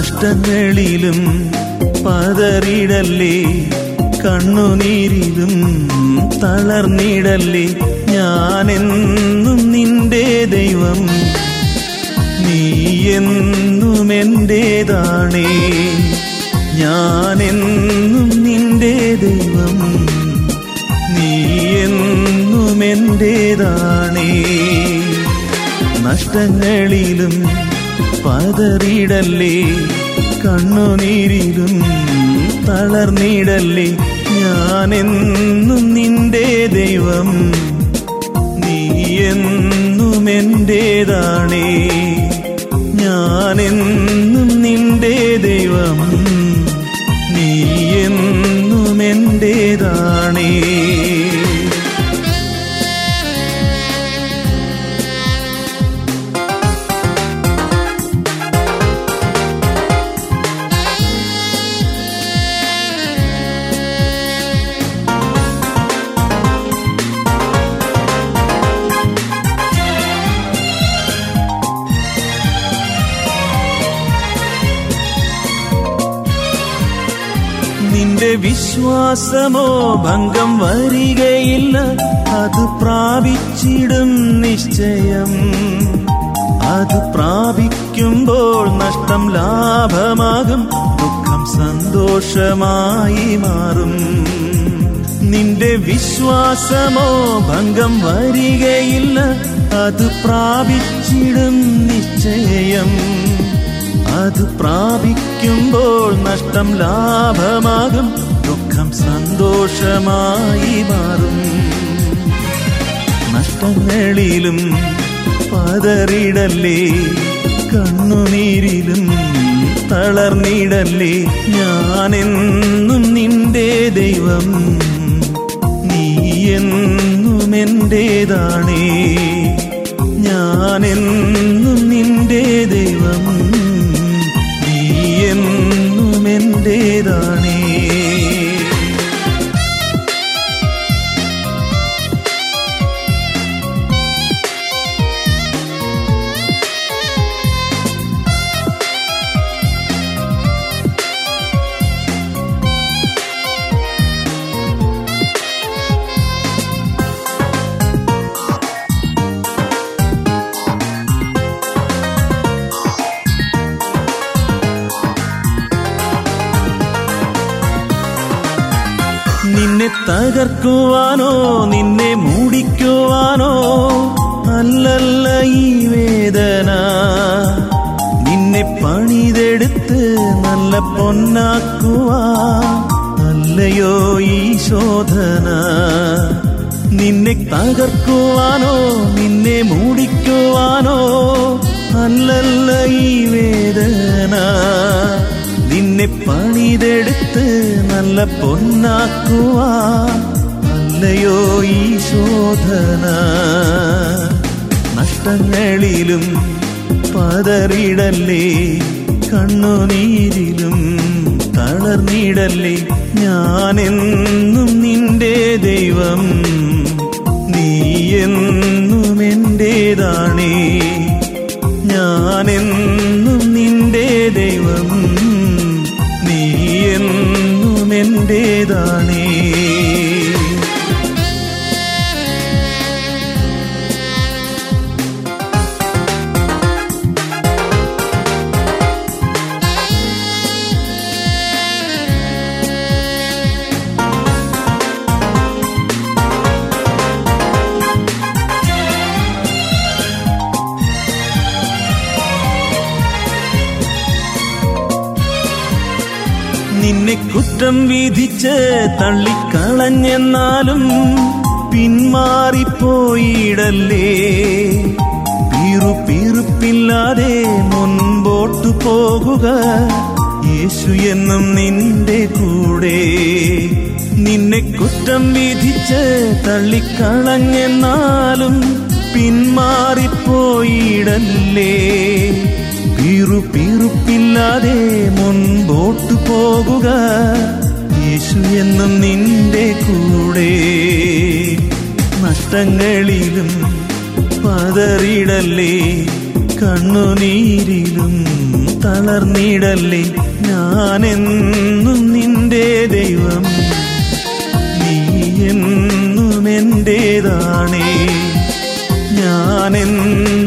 നഷ്ടങ്ങളിലും പതറിടല്ലേ കണ്ണുനീരിലും തളർന്നിടല്ലേ ഞാനെന്നും നിന്റെ ദൈവം നീ എന്നും എന്റേതാണേ ഞാനെന്നും നിന്റെ ദൈവം നീ എന്നും എന്റേതാണേ നഷ്ടങ്ങളിലും പതറിടല്ലേ കണ്ണുനീരിലും തളർന്നിടല്ലേ ഞാനെന്നും നിന്റെ ദൈവം നീ എന്നും എന്റേതാണേ ഞാനെന്നും നിന്റെ ദൈവം നീ എന്നും എന്റേതാണേ നിന്റെ വിശ്വാസമോ ഭംഗം വരികയില്ല അത് പ്രാപിച്ചിടും നിശ്ചയം അത് പ്രാപിക്കുമ്പോൾ നഷ്ടം ലാഭമാകും ദുഃഖം സന്തോഷമായി മാറും നിന്റെ വിശ്വാസമോ ഭംഗം വരികയില്ല അത് പ്രാപിച്ചിടും നിശ്ചയം അത് പ്രാപിക്കുമ്പോൾ നഷ്ടം ലാഭമാകും ദുഃഖം സന്തോഷമായി മാറും നഷ്ടങ്ങളിലും പതറിടല്ലേ കണ്ണുനീരിലും തളർന്നിടല്ലേ ഞാനെന്നും നിന്റെ ദൈവം നീ എന്നും എന്റേതാണേ ഞാനെന്നും നിന്റെ ദൈവം നീ എന്നും എന്റേതാണേ നിന്നെ തകർക്കുവാനോ നിന്നെ മൂടിക്കുവാനോ അല്ലല്ല ഈ വേദന നിന്നെ പണിതെടുത്ത് നല്ല പൊന്നാക്കുവാ അല്ലയോ ഈ ശോധന നിന്നെ തകർക്കുവാനോ നിന്നെ മൂടിക്കുവാനോ അല്ലല്ല ഈ വേദന നിന്നെ പണിതെടുത്ത് നല്ല പൊന്നാക്കുവാ അല്ലയോ ഈ ശോധന നഷ്ടങ്ങളിലും പതറിടല്ലേ കണ്ണുനീരിലും തളർന്നിടല്ലേ ഞാനെന്നും നിന്റെ ദൈവം നീ എന്നും എന്റേതാണേ ഞാനെന്നും നിന്റെ ദൈവം നീ എന്നും എന്റേതാണേ നിന്നെ കുറ്റം വിധിച്ച് തള്ളിക്കളഞ്ഞെന്നാലും പിന്മാറിപ്പോയിടല്ലേ പീറുപീറുപ്പില്ലാതെ മുൻപോട്ടു പോകുക യേശു എന്നും നിന്റെ കൂടെ നിന്നെ കുറ്റം വിധിച്ച് തള്ളിക്കളഞ്ഞെന്നാലും പിന്മാറിപ്പോയിടല്ലേ പീറുപീറുപ്പില്ലാതെ മുൻപോട്ടു പോകുക യേശു എന്നും നിന്റെ കൂടെ നഷ്ടങ്ങളിലും പതറിടല്ലേ കണ്ണുനീരിലും തളർന്നിടല്ലേ ഞാനെന്നും നിന്റെ ദൈവം നീ എന്നും എന്റേതാണേ ഞാനെന്നും